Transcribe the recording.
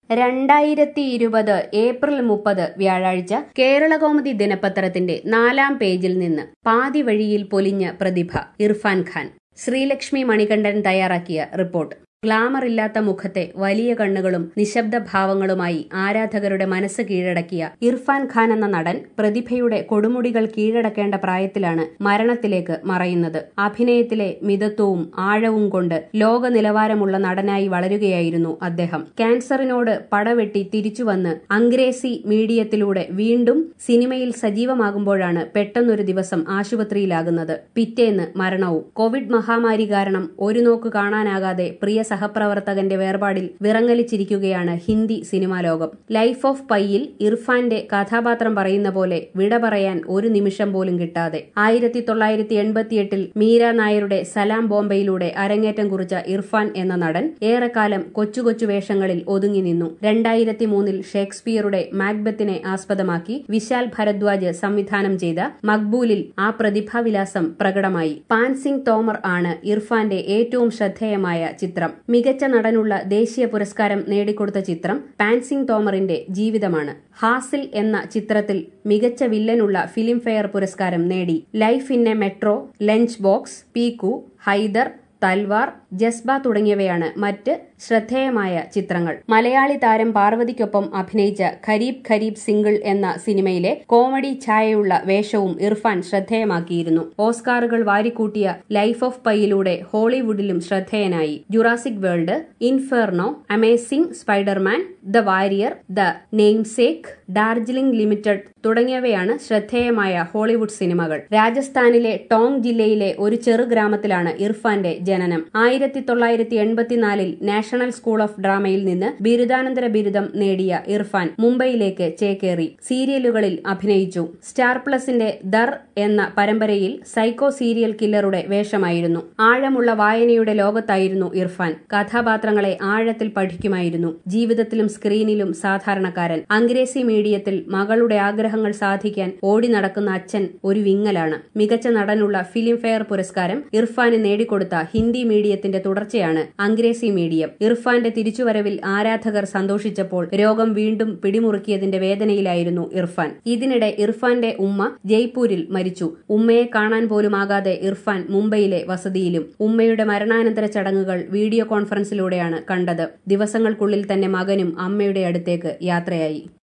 രണ്ടായിരത്തി ഇരുപത് ഏപ്രിൽ മുപ്പത് വ്യാഴാഴ്ച കേരളകൗമുദി ദിനപത്രത്തിന്റെ നാലാം പേജിൽ നിന്ന് പാതി വഴിയിൽ പൊലിഞ്ഞ പ്രതിഭ ഇർഫാൻ ഖാൻ ശ്രീലക്ഷ്മി മണികണ്ഠൻ തയ്യാറാക്കിയ റിപ്പോർട്ട് ഗ്ലാമർ ഇല്ലാത്ത മുഖത്തെ വലിയ കണ്ണുകളും നിശബ്ദ ഭാവങ്ങളുമായി ആരാധകരുടെ മനസ്സ് കീഴടക്കിയ ഇർഫാൻ ഖാൻ എന്ന നടൻ പ്രതിഭയുടെ കൊടുമുടികൾ കീഴടക്കേണ്ട പ്രായത്തിലാണ് മരണത്തിലേക്ക് മറയുന്നത് അഭിനയത്തിലെ മിതത്വവും ആഴവും കൊണ്ട് ലോക നിലവാരമുള്ള നടനായി വളരുകയായിരുന്നു അദ്ദേഹം ക്യാൻസറിനോട് പടവെട്ടി തിരിച്ചുവന്ന് അംഗ്രേസി മീഡിയത്തിലൂടെ വീണ്ടും സിനിമയിൽ സജീവമാകുമ്പോഴാണ് പെട്ടെന്നൊരു ദിവസം ആശുപത്രിയിലാകുന്നത് പിറ്റേന്ന് മരണവും കോവിഡ് മഹാമാരി കാരണം ഒരു നോക്ക് കാണാനാകാതെ പ്രിയ സഹപ്രവർത്തകന്റെ വേർപാടിൽ വിറങ്ങലിച്ചിരിക്കുകയാണ് ഹിന്ദി സിനിമാ ലോകം ലൈഫ് ഓഫ് പൈയിൽ ഇർഫാന്റെ കഥാപാത്രം പറയുന്ന പോലെ വിട പറയാൻ ഒരു നിമിഷം പോലും കിട്ടാതെ ആയിരത്തി തൊള്ളായിരത്തി എൺപത്തിയെട്ടിൽ മീര നായരുടെ സലാം ബോംബെയിലൂടെ അരങ്ങേറ്റം കുറിച്ച ഇർഫാൻ എന്ന നടൻ ഏറെക്കാലം കൊച്ചു കൊച്ചു വേഷങ്ങളിൽ ഒതുങ്ങി നിന്നു രണ്ടായിരത്തി മൂന്നിൽ ഷേക്സ്പിയറുടെ മാക്ബത്തിനെ ആസ്പദമാക്കി വിശാൽ ഭരദ്വാജ് സംവിധാനം ചെയ്ത മക്ബൂലിൽ ആ പ്രതിഭാവിലാസം പ്രകടമായി പാൻസിംഗ് തോമർ ആണ് ഇർഫാന്റെ ഏറ്റവും ശ്രദ്ധേയമായ ചിത്രം മികച്ച നടനുള്ള ദേശീയ പുരസ്കാരം നേടിക്കൊടുത്ത ചിത്രം പാൻസിംഗ് തോമറിന്റെ ജീവിതമാണ് ഹാസിൽ എന്ന ചിത്രത്തിൽ മികച്ച വില്ലനുള്ള ഫിലിംഫെയർ പുരസ്കാരം നേടി life in a metro lunch box Piku Haider Talvar Jazbaa തുടങ്ങിയവയാണ് മറ്റ് ശ്രദ്ധേയമായ ചിത്രങ്ങൾ മലയാളി താരം പാർവതിക്കൊപ്പം അഭിനയിച്ച ഖരീബ് ഖരീബ് സിംഗിൾ എന്ന സിനിമയിലെ കോമഡി ഛായയുള്ള വേഷവും ഇർഫാൻ ശ്രദ്ധേയമാക്കിയിരുന്നു ഓസ്കാറുകൾ വാരിക്കൂട്ടിയ ലൈഫ് ഓഫ് പൈയിലൂടെ ഹോളിവുഡിലും ശ്രദ്ധേയനായി Jurassic world inferno amazing Spiderman the warrior the namesake Darjeeling limited തുടങ്ങിയവയാണ് ശ്രദ്ധേയമായ ഹോളിവുഡ് സിനിമകൾ രാജസ്ഥാനിലെ ടോങ് ജില്ലയിലെ ഒരു ചെറു ഗ്രാമത്തിലാണ് ഇർഫാന്റെ ജനനം ആയിരത്തി തൊള്ളായിരത്തി എൺപത്തിനാലിൽ നാഷണൽ സ്കൂൾ ഓഫ് ഡ്രാമയിൽ നിന്ന് ബിരുദാനന്തര ബിരുദം നേടിയ ഇർഫാൻ മുംബൈയിലേക്ക് ചേക്കേറി സീരിയലുകളിൽ അഭിനയിച്ചു സ്റ്റാർ പ്ലസിന്റെ ദർ എന്ന പരമ്പരയിൽ സൈക്കോ സീരിയൽ കില്ലറുടെ വേഷമായിരുന്നു ആഴമുള്ള വായനയുടെ ലോകത്തായിരുന്നു ഇർഫാൻ കഥാപാത്രങ്ങളെ ആഴത്തിൽ പഠിക്കുമായിരുന്നു ജീവിതത്തിലും സ്ക്രീനിലും സാധാരണക്കാരൻ അംഗ്രേസി മീഡിയത്തിൽ മകളുടെ ആഗ്രഹങ്ങൾ സാധിക്കാൻ ഓടി നടക്കുന്ന അച്ഛൻ ഒരു വിങ്ങലാണ് മികച്ച നടനുള്ള ഫിലിംഫെയർ പുരസ്കാരം ഇർഫാന് നേടിക്കൊടുത്ത ഹിന്ദി മീഡിയത്തിന്റെ തുടർച്ചയാണ് അംഗ്രേസി മീഡിയം ഇർഫാന്റെ തിരിച്ചുവരവിൽ ആരാധകർ സന്തോഷിച്ചപ്പോൾ രോഗം വീണ്ടും പിടിമുറുക്കിയതിന്റെ വേദനയിലായിരുന്നു ഇർഫാൻ ഇതിനിടെ ഇർഫാന്റെ ഉമ്മ ജയ്പൂരിൽ മരിച്ചു ഉമ്മയെ കാണാൻ പോലുമാകാതെ ഇർഫാൻ മുംബൈയിലെ വസതിയിലും ഉമ്മയുടെ മരണാനന്തര ചടങ്ങുകൾ വീഡിയോ കോൺഫറൻസിലൂടെയാണ് കണ്ടത് ദിവസങ്ങൾക്കുള്ളിൽ തന്നെ മകനും അമ്മയുടെ അടുത്തേക്ക് യാത്രയായി